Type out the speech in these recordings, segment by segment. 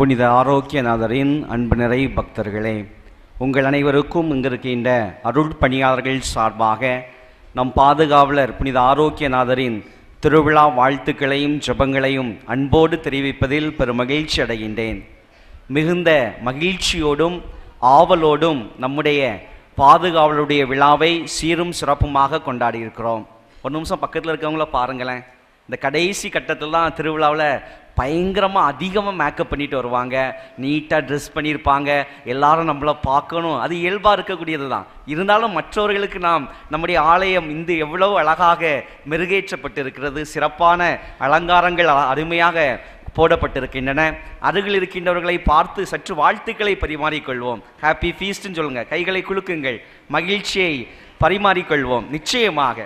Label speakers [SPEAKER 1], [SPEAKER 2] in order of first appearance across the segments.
[SPEAKER 1] புனித ஆரோக்கியநாதரின் அன்பு நிறை பக்தர்களே உங்கள் அனைவருக்கும் இங்கிருக்கின்ற அருள் பணியாளர்கள் சார்பாக நம் பாதுகாவலர் புனித ஆரோக்கியநாதரின் திருவிழா வாழ்த்துக்களையும் ஜெபங்களையும் அன்போடு தெரிவிப்பதில் பெருமகிழ்ச்சி அடைகின்றேன் மிகுந்த மகிழ்ச்சியோடும் ஆவலோடும் நம்முடைய பாதுகாவலுடைய விழாவை சீரும் சிறப்புமாக கொண்டாடி இருக்கிறோம் ஒரு நிமிஷம் பக்கத்தில் இருக்கவங்கள பாருங்களேன் இந்த கடைசி கட்டத்தில் தான் திருவிழாவில் பயங்கரமாக அதிகமாக மேக்கப் பண்ணிட்டு வருவாங்க நீட்டாக ட்ரெஸ் பண்ணியிருப்பாங்க எல்லாரும் நம்மளை பார்க்கணும் அது இயல்பாக இருக்கக்கூடியது தான் இருந்தாலும் மற்றவர்களுக்கு நாம் நம்முடைய ஆலயம் இந்த எவ்வளவு அழகாக மெருகேற்றப்பட்டு இருக்கிறது சிறப்பான அலங்காரங்கள் அ- அருமையாக போடப்பட்டிருக்கின்றன அருகில் இருக்கின்றவர்களை பார்த்து சற்று வாழ்த்துக்களை பரிமாறிக்கொள்வோம் ஹாப்பி ஃபீஸ்ட்னு சொல்லுங்க கைகளை குலுக்குங்கள் மகிழ்ச்சியை பரிமாறிக்கொள்வோம் நிச்சயமாக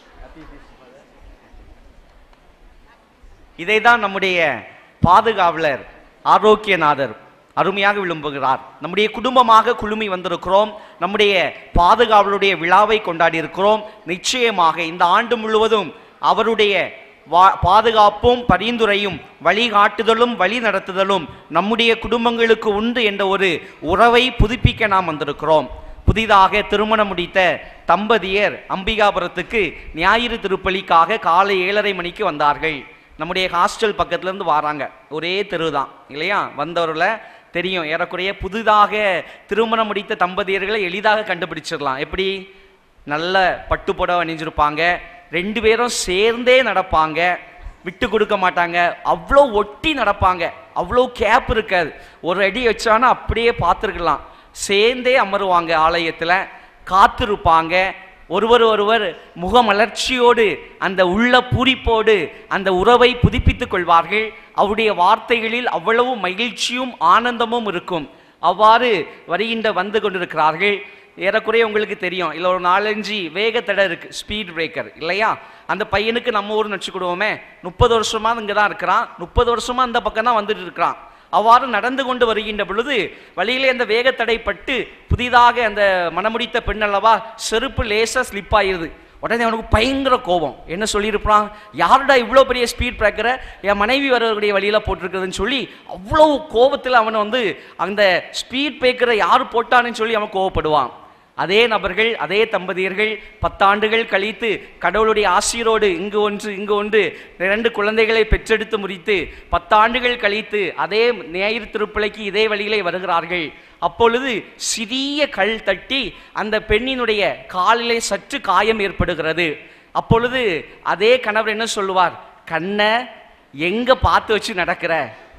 [SPEAKER 1] இதை தான் நம்முடைய பாதுகாவலர் ஆரோக்கியநாதர் அருமையாக விளம்புகிறார் நம்முடைய குடும்பமாக குழுமி வந்திருக்கிறோம் நம்முடைய பாதுகாவலுடைய விழாவை கொண்டாடி இருக்கிறோம் நிச்சயமாக இந்த ஆண்டு முழுவதும் அவருடைய வா- பாதுகாப்பும் பரிந்துரையும் வழிகாட்டுதலும் வழி நடத்துதலும் நம்முடைய குடும்பங்களுக்கு உண்டு என்ற ஒரு உறவை புதுப்பிக்க நாம் வந்திருக்கிறோம் புதிதாக திருமணம் முடித்த தம்பதியர் அம்பிகாபுரத்துக்கு ஞாயிறு திருப்பலிக்காக காலை ஏழரை மணிக்கு வந்தார்கள் நம்முடைய ஹாஸ்டல் பக்கத்துல இருந்து வராங்க ஒரே தெரு தான் இல்லையா வந்தவர்களை தெரியும் ஏறக்குறைய புதிதாக திருமணம் முடித்த தம்பதியர்களை எளிதாக கண்டுபிடிச்சிடலாம் எப்படி நல்ல பட்டு புடவை அணிஞ்சிருப்பாங்க ரெண்டு பேரும் சேர்ந்தே நடப்பாங்க விட்டு கொடுக்க மாட்டாங்க அவ்வளோ ஒட்டி நடப்பாங்க அவ்வளோ கேப் இருக்காது ஒரு அடி வச்சானா அப்படியே பார்த்துருக்கலாம் சேர்ந்தே அமருவாங்க ஆலயத்தில் காத்திருப்பாங்க ஒருவர் ஒருவர் முகமலர்ச்சியோடு அந்த உள்ள பூரிப்போடு அந்த உறவை புதுப்பித்துக் கொள்வார்கள் அவருடைய வார்த்தைகளில் அவ்வளவு மகிழ்ச்சியும் ஆனந்தமும் இருக்கும் அவ்வாறு வருகின்ற வந்து கொண்டிருக்கிறார்கள் ஏறக்குறைய உங்களுக்கு தெரியும் இல்லை ஒரு நாலஞ்சு வேகத்தடை இருக்கு ஸ்பீட் பிரேக்கர் இல்லையா அந்த பையனுக்கு நம்ம ஊர் நடிச்சுக்கிடுவோமே முப்பது வருஷமா இங்கே தான் இருக்கிறான் முப்பது வருஷமா அந்த பக்கம் தான் வந்துட்டு இருக்கிறான் அவ்வாறு நடந்து கொண்டு வருகின்ற பொழுது வழியிலே அந்த வேகத்தடை பட்டு புதிதாக அந்த மனமுடித்த பெண் அல்லவா செருப்பு லேசாக ஸ்லிப் ஆயிருது உடனே அவனுக்கு பயங்கர கோபம் என்ன சொல்லியிருப்பான் யாருடா இவ்வளோ பெரிய ஸ்பீட் பிரேக்கரை என் மனைவி வரக்கூடிய வழியில் போட்டிருக்குதுன்னு சொல்லி அவ்வளோ கோபத்தில் அவனை வந்து அந்த ஸ்பீட் பிரேக்கரை யார் போட்டான்னு சொல்லி அவன் கோவப்படுவான் அதே நபர்கள் அதே தம்பதியர்கள் பத்தாண்டுகள் கழித்து கடவுளுடைய ஆசீரோடு இங்கு ஒன்று இங்கு ஒன்று இரண்டு குழந்தைகளை பெற்றெடுத்து முடித்து பத்தாண்டுகள் கழித்து அதே ஞாயிறு திருப்பிளைக்கு இதே வழியிலே வருகிறார்கள் அப்பொழுது சிறிய கல் தட்டி அந்த பெண்ணினுடைய காலிலே சற்று காயம் ஏற்படுகிறது அப்பொழுது அதே கணவர் என்ன சொல்லுவார் கண்ணை எங்க பார்த்து வச்சு நடக்கிற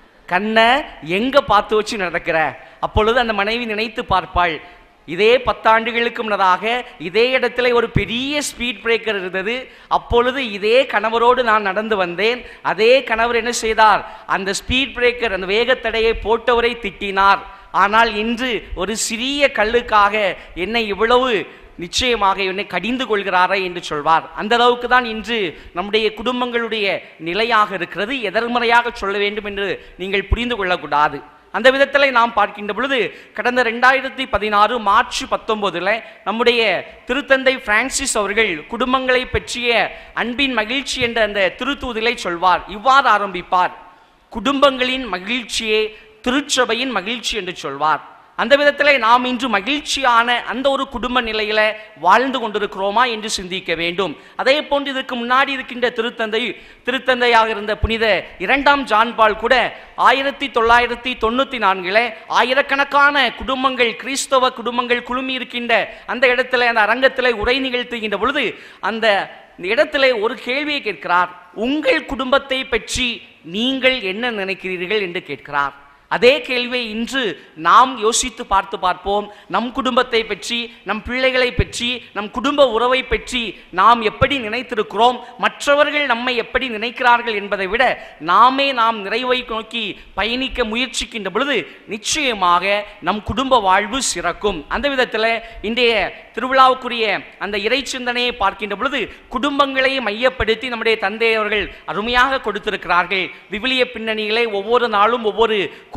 [SPEAKER 1] கண்ணை எங்க பார்த்து வச்சு நடக்கிற அப்பொழுது அந்த மனைவி நினைத்து பார்ப்பாள் இதே பத்தாண்டுகளுக்கு முன்னதாக இதே இடத்துல ஒரு பெரிய ஸ்பீட் பிரேக்கர் இருந்தது அப்பொழுது இதே கணவரோடு நான் நடந்து வந்தேன் அதே கணவர் என்ன செய்தார் அந்த ஸ்பீட் பிரேக்கர் அந்த வேகத்தடையை போட்டவரை திட்டினார் ஆனால் இன்று ஒரு சிறிய கல்லுக்காக என்னை இவ்வளவு நிச்சயமாக என்னை கடிந்து கொள்கிறாரே என்று சொல்வார் அந்த அளவுக்கு தான் இன்று நம்முடைய குடும்பங்களுடைய நிலையாக இருக்கிறது எதிர்மறையாக சொல்ல வேண்டும் என்று நீங்கள் புரிந்து கொள்ளக்கூடாது அந்த விதத்தில் நாம் பார்க்கின்ற பொழுது கடந்த ரெண்டாயிரத்தி பதினாறு மார்ச் பத்தொன்பதுல நம்முடைய திருத்தந்தை பிரான்சிஸ் அவர்கள் குடும்பங்களை பற்றிய அன்பின் மகிழ்ச்சி என்ற அந்த திருத்தூதிலை சொல்வார் இவ்வாறு ஆரம்பிப்பார் குடும்பங்களின் மகிழ்ச்சியே திருச்சபையின் மகிழ்ச்சி என்று சொல்வார் அந்த விதத்திலே நாம் இன்று மகிழ்ச்சியான அந்த ஒரு குடும்ப நிலையில வாழ்ந்து கொண்டிருக்கிறோமா என்று சிந்திக்க வேண்டும் அதே போன்று இதற்கு முன்னாடி இருக்கின்ற திருத்தந்தை திருத்தந்தையாக இருந்த புனித இரண்டாம் ஜான் பால் கூட ஆயிரத்தி தொள்ளாயிரத்தி தொண்ணூத்தி நான்கில் ஆயிரக்கணக்கான குடும்பங்கள் கிறிஸ்தவ குடும்பங்கள் குழுமி இருக்கின்ற அந்த இடத்துல அந்த அரங்கத்தில் உரை நிகழ்த்துகின்ற பொழுது அந்த இடத்துல ஒரு கேள்வியை கேட்கிறார் உங்கள் குடும்பத்தை பற்றி நீங்கள் என்ன நினைக்கிறீர்கள் என்று கேட்கிறார் அதே கேள்வியை இன்று நாம் யோசித்து பார்த்து பார்ப்போம் நம் குடும்பத்தை பற்றி நம் பிள்ளைகளை பற்றி நம் குடும்ப உறவை பற்றி நாம் எப்படி நினைத்திருக்கிறோம் மற்றவர்கள் நம்மை எப்படி நினைக்கிறார்கள் என்பதை விட நாமே நாம் நிறைவை நோக்கி பயணிக்க முயற்சிக்கின்ற பொழுது நிச்சயமாக நம் குடும்ப வாழ்வு சிறக்கும் அந்த விதத்தில் இன்றைய திருவிழாவுக்குரிய அந்த இறை சிந்தனையை பார்க்கின்ற பொழுது குடும்பங்களை மையப்படுத்தி நம்முடைய தந்தை அவர்கள் அருமையாக கொடுத்திருக்கிறார்கள் விவிலிய பின்னணியிலே ஒவ்வொரு நாளும் ஒவ்வொரு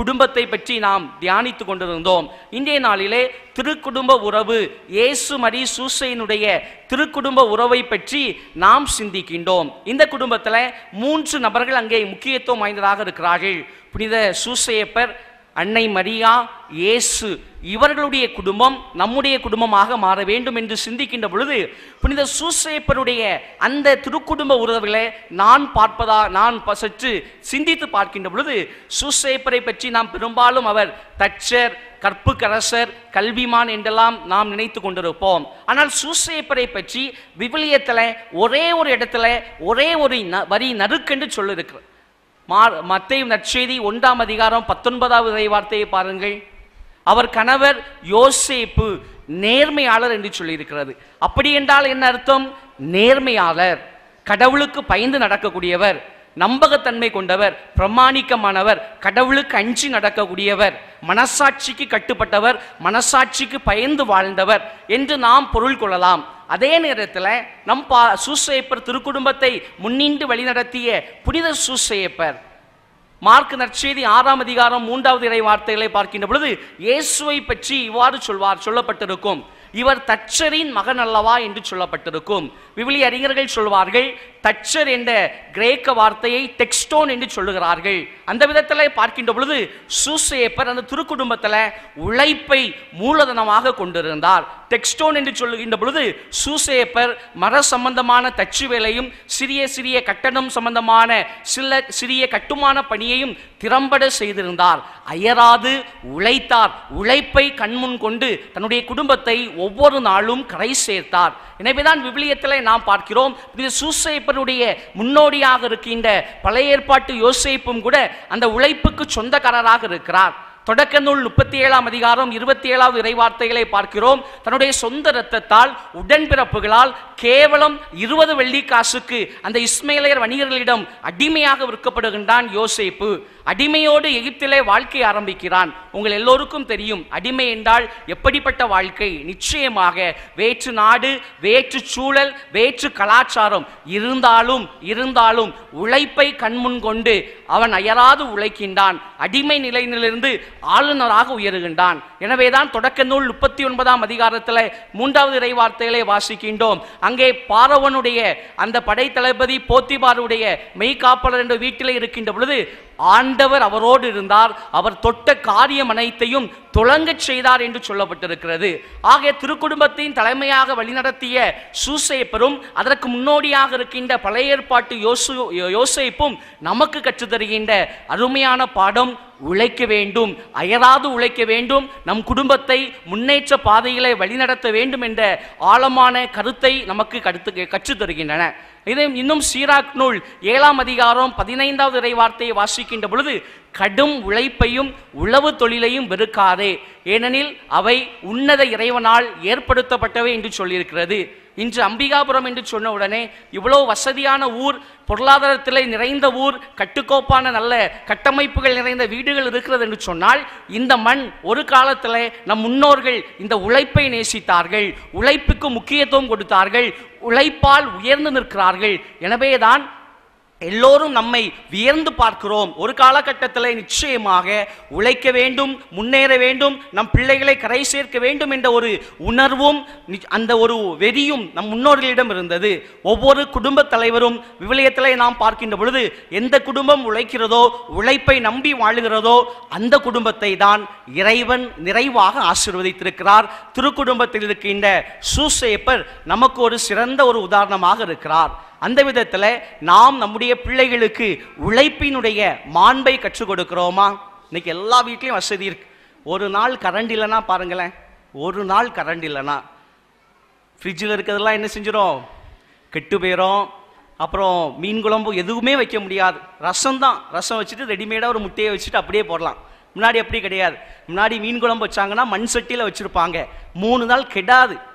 [SPEAKER 1] குடும்பத்தை பற்றி நாம் தியானித்து கொண்டிருந்தோம் இன்றைய நாளிலே திருக்குடும்ப உறவு இயேசு மரி சூசையினுடைய திருக்குடும்ப உறவை பற்றி நாம் சிந்திக்கின்றோம் இந்த குடும்பத்தில் மூன்று நபர்கள் அங்கே முக்கியத்துவம் வாய்ந்ததாக இருக்கிறார்கள் புனித சூசையப்பர் அன்னை மரியா இயேசு இவர்களுடைய குடும்பம் நம்முடைய குடும்பமாக மாற வேண்டும் என்று சிந்திக்கின்ற பொழுது புனித சூசையப்பருடைய அந்த திருக்குடும்ப உறவுகளை நான் பார்ப்பதா நான் ப- சற்று சிந்தித்து பார்க்கின்ற பொழுது சூசையப்பரை பற்றி நாம் பெரும்பாலும் அவர் தச்சர் கற்புக்கரசர் கல்விமான் என்றெல்லாம் நாம் நினைத்து கொண்டிருப்போம் ஆனால் சூசையப்பரை பற்றி விவிலியத்தில் ஒரே ஒரு இடத்துல ஒரே ஒரு ந- வரி நறுக்கென்று சொல்லியிருக்கிறது மா மத்தேயு நற்செய்தி ஒன்றாம் அதிகாரம் பத்தொன்பதாவது இறை வார்த்தையை பாருங்கள் அவர் கணவர் யோசேப்பு நேர்மையாளர் என்று சொல்லியிருக்கிறது அப்படி என்றால் என்ன அர்த்தம் நேர்மையாளர் கடவுளுக்கு பயந்து நடக்கக்கூடியவர் நம்பகத்தன்மை கொண்டவர் பிரமாணிக்கமானவர் கடவுளுக்கு அஞ்சி நடக்கக்கூடியவர் மனசாட்சிக்கு கட்டுப்பட்டவர் மனசாட்சிக்கு பயந்து வாழ்ந்தவர் என்று நாம் பொருள் கொள்ளலாம் அதே நேரத்தில் நம் பா சூசையப்பர் திருக்குடும்பத்தை முன்னின்று வழிநடத்திய புனித சூசையப்பர் மார்க் நற்செய்தி ஆறாம் அதிகாரம் மூன்றாவது இறை வார்த்தைகளை பார்க்கின்ற பொழுது இயேசுவை பற்றி இவ்வாறு சொல்வார் சொல்லப்பட்டிருக்கும் இவர் தச்சரின் மகன் அல்லவா என்று சொல்லப்பட்டிருக்கும் விவிலிய அறிஞர்கள் சொல்வார்கள் தச்சர் என்ற கிரேக்க வார்த்தையை டெக்ஸ்டோன் என்று சொல்லுகிறார்கள் அந்த விதத்தில் பார்க்கின்ற பொழுது சூசேப்பர் அந்த திருக்குடும்பத்தில் உழைப்பை மூலதனமாக கொண்டிருந்தார் டெக்ஸ்டோன் என்று சொல்லுகின்ற பொழுது சூசேப்பர் மர சம்பந்தமான தச்சு வேலையும் சிறிய சிறிய கட்டடம் சம்பந்தமான சில சிறிய கட்டுமான பணியையும் திறம்பட செய்திருந்தார் அயராது உழைத்தார் உழைப்பை கண்முன் கொண்டு தன்னுடைய குடும்பத்தை ஒவ்வொரு நாளும் கரை சேர்த்தார் எனவேதான் விவிலியத்தில் நாம் பார்க்கிறோம் இது சூசைப்பருடைய முன்னோடியாக இருக்கின்ற பழைய ஏற்பாட்டு யோசேப்பும் கூட அந்த உழைப்புக்கு சொந்தக்காரராக இருக்கிறார் தொடக்க நூல் முப்பத்தி ஏழாம் அதிகாரம் இருபத்தி ஏழாவது இறைவார்த்தைகளை பார்க்கிறோம் தன்னுடைய சொந்த இரத்தத்தால் உடன்பிறப்புகளால் கேவலம் இருபது வெள்ளி காசுக்கு அந்த இஸ்மேலையர் வணிகர்களிடம் அடிமையாக விற்கப்படுகின்றான் யோசேப்பு அடிமையோடு எகிப்திலே வாழ்க்கை ஆரம்பிக்கிறான் உங்கள் எல்லோருக்கும் தெரியும் அடிமை என்றால் எப்படிப்பட்ட வாழ்க்கை நிச்சயமாக வேற்று நாடு வேற்று சூழல் வேற்று கலாச்சாரம் இருந்தாலும் இருந்தாலும் உழைப்பை கண்முன் கொண்டு அவன் அயராது உழைக்கின்றான் அடிமை நிலையிலிருந்து ஆளுநராக உயருகின்றான் எனவேதான் தொடக்க நூல் முப்பத்தி ஒன்பதாம் அதிகாரத்தில் மூன்றாவது இறை வார்த்தைகளை வாசிக்கின்றோம் அங்கே பாரவனுடைய அந்த படைத்தளபதி போத்திபாருடைய மெய்காப்பாளர் என்ற வீட்டிலே இருக்கின்ற பொழுது ஆண்டவர் அவரோடு இருந்தார் அவர் தொட்ட காரியம் அனைத்தையும் துளங்கச் செய்தார் என்று சொல்லப்பட்டிருக்கிறது ஆகிய திருக்குடும்பத்தின் தலைமையாக வழிநடத்திய சூசேப்பரும் அதற்கு முன்னோடியாக இருக்கின்ற பழைய ஏற்பாட்டு யோசு யோசேப்பும் நமக்கு கற்றுத் தருகின்ற அருமையான பாடம் உழைக்க வேண்டும் அயராது உழைக்க வேண்டும் நம் குடும்பத்தை முன்னேற்ற பாதையிலே வழிநடத்த வேண்டும் என்ற ஆழமான கருத்தை நமக்கு கருத்து கற்றுத் தருகின்றன இதை இன்னும் சீராக் நூல் ஏழாம் அதிகாரம் பதினைந்தாவது இறை வார்த்தையை வாசிக்கின்ற பொழுது கடும் உழைப்பையும் உழவு தொழிலையும் வெறுக்காதே ஏனெனில் அவை உன்னத இறைவனால் ஏற்படுத்தப்பட்டவை என்று சொல்லியிருக்கிறது இன்று அம்பிகாபுரம் என்று சொன்ன உடனே இவ்வளோ வசதியான ஊர் பொருளாதாரத்தில் நிறைந்த ஊர் கட்டுக்கோப்பான நல்ல கட்டமைப்புகள் நிறைந்த வீடுகள் இருக்கிறது என்று சொன்னால் இந்த மண் ஒரு காலத்தில் நம் முன்னோர்கள் இந்த உழைப்பை நேசித்தார்கள் உழைப்புக்கு முக்கியத்துவம் கொடுத்தார்கள் உழைப்பால் உயர்ந்து நிற்கிறார்கள் எனவேதான் எல்லோரும் நம்மை வியந்து பார்க்கிறோம் ஒரு காலகட்டத்தில் நிச்சயமாக உழைக்க வேண்டும் முன்னேற வேண்டும் நம் பிள்ளைகளை கரை சேர்க்க வேண்டும் என்ற ஒரு உணர்வும் நி- அந்த ஒரு வெறியும் நம் முன்னோர்களிடம் இருந்தது ஒவ்வொரு குடும்ப தலைவரும் விவிலியத்தில் நாம் பார்க்கின்ற பொழுது எந்த குடும்பம் உழைக்கிறதோ உழைப்பை நம்பி வாழுகிறதோ அந்த குடும்பத்தை தான் இறைவன் நிறைவாக ஆசீர்வதித்திருக்கிறார் திருக்குடும்பத்தில் இருக்கின்ற சூசேப்பர் நமக்கு ஒரு சிறந்த ஒரு உதாரணமாக இருக்கிறார் அந்த விதத்தில் நாம் நம்முடைய பிள்ளைகளுக்கு உழைப்பினுடைய மாண்பை கற்றுக் கொடுக்கிறோமா இன்னைக்கு எல்லா வீட்லேயும் வசதி இருக்கு ஒரு நாள் கரண்ட் இல்லைன்னா பாருங்களேன் ஒரு நாள் கரண்ட் இல்லைன்னா ஃப்ரிட்ஜில் இருக்கிறதெல்லாம் என்ன செஞ்சிடும் கெட்டு போயிடும் அப்புறம் மீன் குழம்பு எதுவுமே வைக்க முடியாது ரசம் தான் ரசம் வச்சுட்டு ரெடிமேடாக ஒரு முட்டையை வச்சுட்டு அப்படியே போடலாம் முன்னாடி அப்படி கிடையாது முன்னாடி மீன் குழம்பு வச்சாங்கன்னா மண் சட்டியில் வச்சுருப்பாங்க மூணு நாள் கெடாது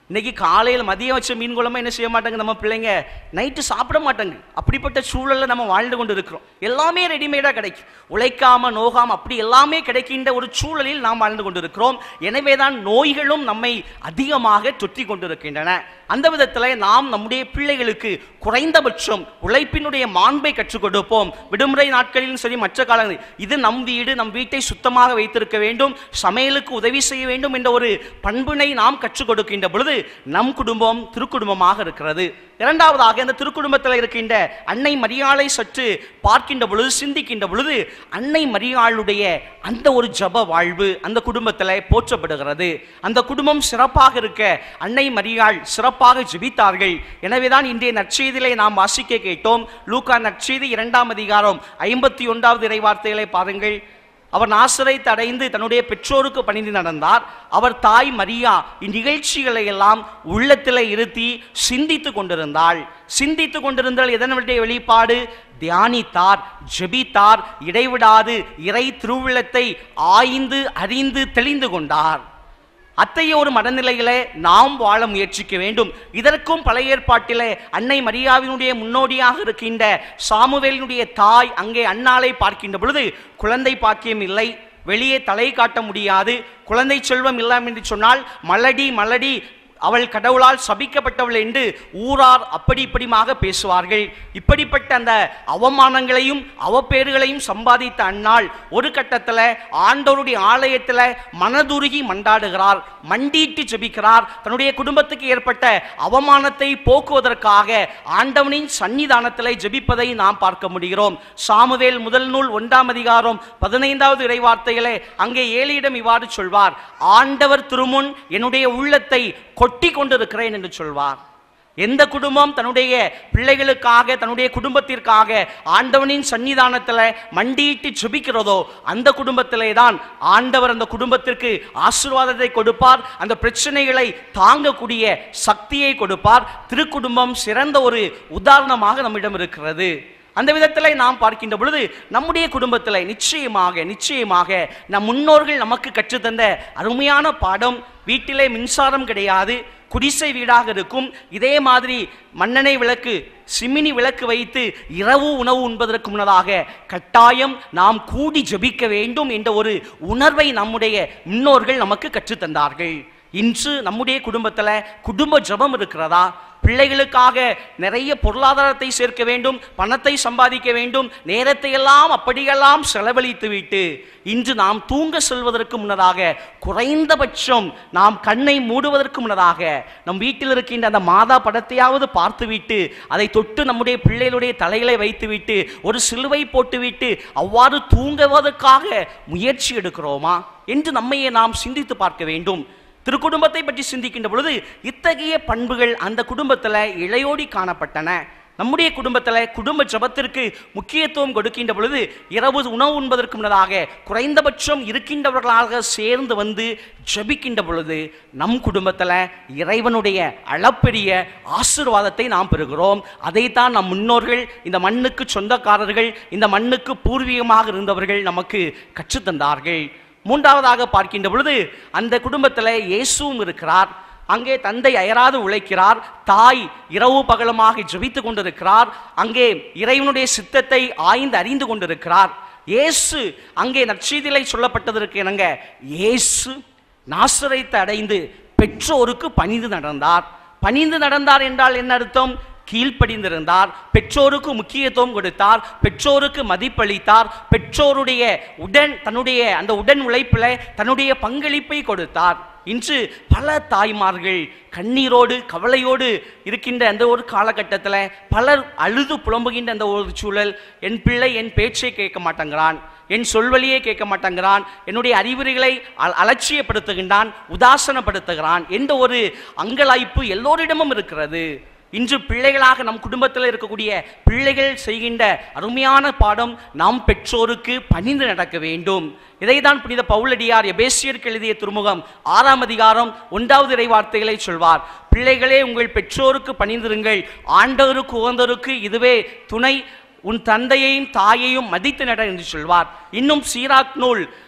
[SPEAKER 1] இன்னைக்கு காலையில் மதியம் வச்ச மீன் குழம்பு என்ன செய்ய மாட்டாங்க நம்ம பிள்ளைங்க நைட்டு சாப்பிட மாட்டாங்க அப்படிப்பட்ட சூழல்ல நம்ம வாழ்ந்து கொண்டு இருக்கிறோம் எல்லாமே ரெடிமேடாக கிடைக்கும் உழைக்காம நோகாம அப்படி எல்லாமே கிடைக்கின்ற ஒரு சூழலில் நாம் வாழ்ந்து கொண்டிருக்கிறோம் எனவே தான் நோய்களும் நம்மை அதிகமாக தொற்றி கொண்டிருக்கின்றன அந்த விதத்தில் நாம் நம்முடைய பிள்ளைகளுக்கு குறைந்தபட்சம் உழைப்பினுடைய மாண்பை கற்றுக் கொடுப்போம் விடுமுறை நாட்களிலும் சரி மற்ற காலங்களில் இது நம் வீடு நம் வீட்டை சுத்தமாக வைத்திருக்க வேண்டும் சமையலுக்கு உதவி செய்ய வேண்டும் என்ற ஒரு பண்பினை நாம் கற்றுக் கொடுக்கின்ற பொழுது நம் குடும்பம் திருக்குடும்பமாக இருக்கிறது இரண்டாவதாக இந்த திருக்குடும்பத்தில் இருக்கின்ற அன்னை மரியாளை சற்று பார்க்கின்ற பொழுது சிந்திக்கின்ற பொழுது அன்னை மரியாளுடைய அந்த ஒரு ஜப வாழ்வு அந்த குடும்பத்தில் போற்றப்படுகிறது அந்த குடும்பம் சிறப்பாக இருக்க அன்னை மரியாள் சிறப்பாக ஜெபித்தார்கள் எனவேதான் இன்றைய நற்செய்தியிலே நாம் வாசிக்க கேட்டோம் லூக்கா நற்செய்தி இரண்டாம் அதிகாரம் ஐம்பத்தி ஒன்றாவது இறைவார்த்தைகளை பாருங்கள் அவர் நாசரை தடைந்து தன்னுடைய பெற்றோருக்கு பணிந்து நடந்தார் அவர் தாய் மரியா இந்நிகழ்ச்சிகளை எல்லாம் உள்ளத்தில் இருத்தி சிந்தித்து கொண்டிருந்தாள் சிந்தித்து கொண்டிருந்தால் எதனுடைய வெளிப்பாடு தியானித்தார் ஜெபித்தார் இடைவிடாது இறை திருவிழத்தை ஆய்ந்து அறிந்து தெளிந்து கொண்டார் அத்தகைய ஒரு மனநிலையிலே நாம் வாழ முயற்சிக்க வேண்டும் இதற்கும் பழைய ஏற்பாட்டிலே அன்னை மரியாவினுடைய முன்னோடியாக இருக்கின்ற சாமுவேலினுடைய தாய் அங்கே அன்னாளை பார்க்கின்ற பொழுது குழந்தை பாக்கியம் இல்லை வெளியே தலை காட்ட முடியாது குழந்தை செல்வம் இல்லாமல் என்று சொன்னால் மலடி மலடி அவள் கடவுளால் சபிக்கப்பட்டவள் என்று ஊரார் அப்படி இப்படிமாக பேசுவார்கள் இப்படிப்பட்ட அந்த அவமானங்களையும் அவப்பேறுகளையும் சம்பாதித்த அன்னாள் ஒரு கட்டத்தில் ஆண்டவருடைய ஆலயத்தில் மனதுருகி மண்டாடுகிறார் மண்டிட்டு ஜெபிக்கிறார் தன்னுடைய குடும்பத்துக்கு ஏற்பட்ட அவமானத்தை போக்குவதற்காக ஆண்டவனின் சன்னிதானத்தில் ஜெபிப்பதை நாம் பார்க்க முடிகிறோம் சாமுவேல் முதல் நூல் ஒன்றாம் அதிகாரம் பதினைந்தாவது இறைவார்த்தைகளே அங்கே ஏலியிடம் இவ்வாறு சொல்வார் ஆண்டவர் திருமுன் என்னுடைய உள்ளத்தை கொட்டி கொண்டிருக்கிறேன் என்று சொல்வார் எந்த குடும்பம் தன்னுடைய பிள்ளைகளுக்காக தன்னுடைய குடும்பத்திற்காக ஆண்டவனின் சன்னிதானத்தில் மண்டியிட்டு ஜெபிக்கிறதோ அந்த குடும்பத்திலே தான் ஆண்டவர் அந்த குடும்பத்திற்கு ஆசீர்வாதத்தை கொடுப்பார் அந்த பிரச்சனைகளை தாங்கக்கூடிய சக்தியை கொடுப்பார் திருக்குடும்பம் சிறந்த ஒரு உதாரணமாக நம்மிடம் இருக்கிறது அந்த விதத்தில் நாம் பார்க்கின்ற பொழுது நம்முடைய குடும்பத்தில் நிச்சயமாக நிச்சயமாக நம் முன்னோர்கள் நமக்கு கற்றுத்தந்த அருமையான பாடம் வீட்டிலே மின்சாரம் கிடையாது குடிசை வீடாக இருக்கும் இதே மாதிரி மண்ணெண்ணெய் விளக்கு சிமினி விளக்கு வைத்து இரவு உணவு உண்பதற்கு முன்னதாக கட்டாயம் நாம் கூடி ஜெபிக்க வேண்டும் என்ற ஒரு உணர்வை நம்முடைய முன்னோர்கள் நமக்கு கற்றுத்தந்தார்கள் இன்று நம்முடைய குடும்பத்தில் குடும்ப ஜெபம் இருக்கிறதா பிள்ளைகளுக்காக நிறைய பொருளாதாரத்தை சேர்க்க வேண்டும் பணத்தை சம்பாதிக்க வேண்டும் நேரத்தை எல்லாம் அப்படியெல்லாம் செலவழித்து விட்டு இன்று நாம் தூங்க செல்வதற்கு முன்னதாக குறைந்தபட்சம் நாம் கண்ணை மூடுவதற்கு முன்னதாக நம் வீட்டில் இருக்கின்ற அந்த மாதா படத்தையாவது பார்த்துவிட்டு அதை தொட்டு நம்முடைய பிள்ளைகளுடைய தலைகளை வைத்துவிட்டு ஒரு சிலுவை போட்டுவிட்டு அவ்வாறு தூங்குவதற்காக முயற்சி எடுக்கிறோமா என்று நம்மையே நாம் சிந்தித்து பார்க்க வேண்டும் திருக்குடும்பத்தை பற்றி சிந்திக்கின்ற பொழுது இத்தகைய பண்புகள் அந்த குடும்பத்தில் இளையோடி காணப்பட்டன நம்முடைய குடும்பத்தில் குடும்ப ஜபத்திற்கு முக்கியத்துவம் கொடுக்கின்ற பொழுது இரவு உணவு உண்பதற்கு முன்னதாக குறைந்தபட்சம் இருக்கின்றவர்களாக சேர்ந்து வந்து ஜபிக்கின்ற பொழுது நம் குடும்பத்தில் இறைவனுடைய அளப்பெரிய ஆசீர்வாதத்தை நாம் பெறுகிறோம் அதைத்தான் நம் முன்னோர்கள் இந்த மண்ணுக்கு சொந்தக்காரர்கள் இந்த மண்ணுக்கு பூர்வீகமாக இருந்தவர்கள் நமக்கு கற்றுத்தந்தார்கள் மூன்றாவதாக பார்க்கின்ற பொழுது அந்த குடும்பத்தில் இயேசுவும் இருக்கிறார் அங்கே தந்தை அயராது உழைக்கிறார் தாய் இரவு பகலமாக ஜெபித்து கொண்டிருக்கிறார் அங்கே இறைவனுடைய சித்தத்தை ஆய்ந்து அறிந்து கொண்டிருக்கிறார் இயேசு அங்கே நற்செய்தியிலே சொல்லப்பட்டதற்கு இணங்க இயேசு நாசரைத்தை அடைந்து பெற்றோருக்கு பணிந்து நடந்தார் பணிந்து நடந்தார் என்றால் என்ன அர்த்தம் கீழ்ப்படிந்திருந்தார் பெற்றோருக்கு முக்கியத்துவம் கொடுத்தார் பெற்றோருக்கு மதிப்பளித்தார் பெற்றோருடைய உடன் தன்னுடைய அந்த உடன் உழைப்பில் தன்னுடைய பங்களிப்பை கொடுத்தார் இன்று பல தாய்மார்கள் கண்ணீரோடு கவலையோடு இருக்கின்ற அந்த ஒரு காலகட்டத்தில் பலர் அழுது புலம்புகின்ற அந்த ஒரு சூழல் என் பிள்ளை என் பேச்சை கேட்க மாட்டேங்கிறான் என் சொல்வழியே கேட்க மாட்டேங்கிறான் என்னுடைய அறிவுரைகளை அ- அலட்சியப்படுத்துகின்றான் உதாசனப்படுத்துகிறான் என்ற ஒரு அங்கலாய்ப்பு எல்லோரிடமும் இருக்கிறது இன்று பிள்ளைகளாக நம் குடும்பத்தில் இருக்கக்கூடிய பிள்ளைகள் செய்கின்ற அருமையான பாடம் நாம் பெற்றோருக்கு பணிந்து நடக்க வேண்டும் இதைதான் புனித பவுலடியார் எபேசியருக்கு எழுதிய திருமுகம் ஆறாம் அதிகாரம் ஒன்றாவது இறை வார்த்தைகளை சொல்வார் பிள்ளைகளே உங்கள் பெற்றோருக்கு பணிந்திருங்கள் ஆண்டவருக்கு உகந்தவருக்கு இதுவே துணை உன் தந்தையையும் தாயையும் மதித்து நட என்று சொல்வார் இன்னும் சீராக் நூல்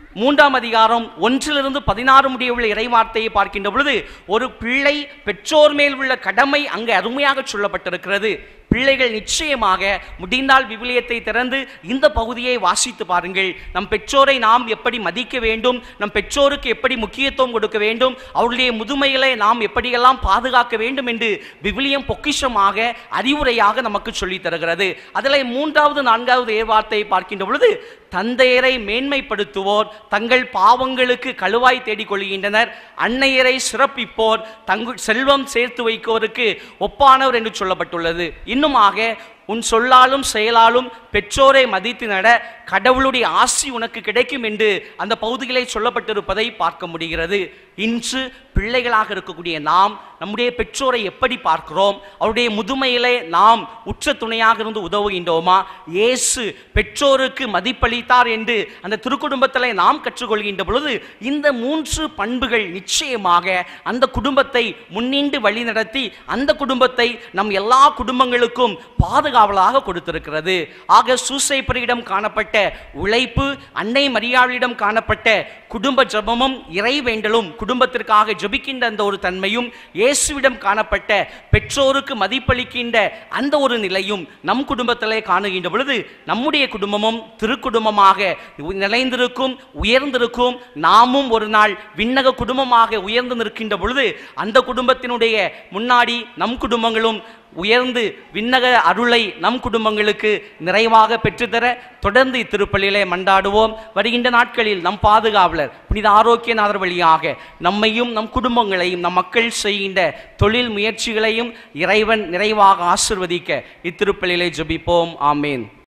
[SPEAKER 1] மூன்றாம் அதிகாரம் ஒன்றிலிருந்து பதினாறு முடியவுள்ள இறைவார்த்தையை பார்க்கின்ற பொழுது ஒரு பிள்ளை பெற்றோர் மேல் உள்ள கடமை அங்கே அருமையாக சொல்லப்பட்டிருக்கிறது பிள்ளைகள் நிச்சயமாக முடிந்தால் விவிலியத்தை திறந்து இந்த பகுதியை வாசித்து பாருங்கள் நம் பெற்றோரை நாம் எப்படி மதிக்க வேண்டும் நம் பெற்றோருக்கு எப்படி முக்கியத்துவம் கொடுக்க வேண்டும் அவருடைய முதுமையிலே நாம் எப்படியெல்லாம் பாதுகாக்க வேண்டும் என்று விவிலியம் பொக்கிஷமாக அறிவுரையாக நமக்கு சொல்லித் தருகிறது அதில் மூன்றாவது நான்காவது ஏவார்த்தையை பார்க்கின்ற பொழுது தந்தையரை மேன்மைப்படுத்துவோர் தங்கள் பாவங்களுக்கு கழுவாய் தேடிக் கொள்கின்றனர் அன்னையரை சிறப்பிப்போர் தங்கள் செல்வம் சேர்த்து வைப்போருக்கு ஒப்பானவர் என்று சொல்லப்பட்டுள்ளது இன்னுமாக உன் சொல்லாலும் செயலாலும் பெற்றோரை மதித்து நட கடவுளுடைய ஆசி உனக்கு கிடைக்கும் என்று அந்த பகுதியிலே சொல்லப்பட்டிருப்பதை பார்க்க முடிகிறது இன்று பிள்ளைகளாக இருக்கக்கூடிய நாம் நம்முடைய பெற்றோரை எப்படி பார்க்கிறோம் அவருடைய முதுமையிலே நாம் உற்ற துணையாக இருந்து உதவுகின்றோமா இயேசு பெற்றோருக்கு மதிப்பளித்தார் என்று அந்த திருக்குடும்பத்தில் நாம் கற்றுக்கொள்கின்ற பொழுது இந்த மூன்று பண்புகள் நிச்சயமாக அந்த குடும்பத்தை முன்னின்று வழிநடத்தி அந்த குடும்பத்தை நம் எல்லா குடும்பங்களுக்கும் பாதுகாவலாக கொடுத்திருக்கிறது ஆக சூசைப்பரியிடம் காணப்பட்ட உழைப்பு அன்னை மரியாளிடம் காணப்பட்ட குடும்ப ஜபமும் இறைவேண்டலும் குடும்பத்திற்காக ஜபிக்கின்ற அந்த ஒரு தன்மையும் இயேசுவிடம் காணப்பட்ட பெற்றோருக்கு மதிப்பளிக்கின்ற அந்த ஒரு நிலையும் நம் குடும்பத்திலே காணுகின்ற பொழுது நம்முடைய குடும்பமும் திருக்குடும்பமாக நிலைந்திருக்கும் உயர்ந்திருக்கும் நாமும் ஒரு நாள் விண்ணக குடும்பமாக உயர்ந்து நிற்கின்ற பொழுது அந்த குடும்பத்தினுடைய முன்னாடி நம் குடும்பங்களும் உயர்ந்து விண்ணக அருளை நம் குடும்பங்களுக்கு நிறைவாக பெற்றுத்தர தொடர்ந்து இத்திருப்பலியிலே மண்டாடுவோம் வருகின்ற நாட்களில் நம் பாதுகாவலர் புனித ஆரோக்கியநாதர் வழியாக நம்மையும் நம் குடும்பங்களையும் நம் மக்கள் செய்கின்ற தொழில் முயற்சிகளையும் இறைவன் நிறைவாக ஆசிர்வதிக்க இத்திருப்பலியிலே ஜெபிப்போம் ஆமேன்